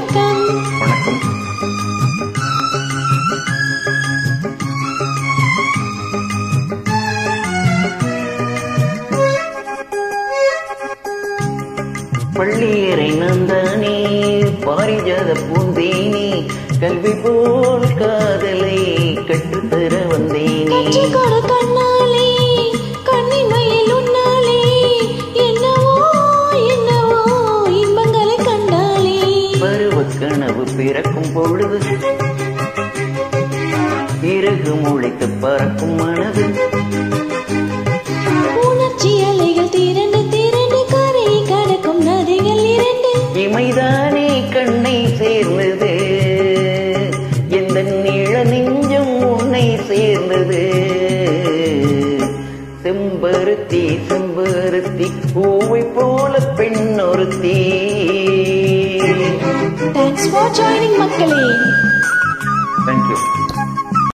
வணக்கம் வணக்கம் பள்ளியறை நந்தானே பாரிஜாத பூந்தேனே கல்வி போல் காதலை கற்றுத்தர வந்தேனே கற்றுக்கொடு கண்ணாலே கண்ணிமையில் உன்னாலே என்னவோ என்னவோ இன்பங்களை கண்டாலே பருவ கனவு பிறக்கும் பொழுது இறகு முளைத்து பறக்கும் மனது உணர்ச்சி அலைகள் திரண்டு திரண்டு கரையை கடக்கும் நதிகள் இரண்டு இமைதானே கண்ணை சேர்ந்தது எந்த நிழ நெஞ்சம் உன்னை சேர்ந்தது செம்பருத்தி செம்பருத்தி பூவை போல பெண் ஒருத்தி தேங்க்ஸ் ஃபார் ஜாயினிங் மக்களே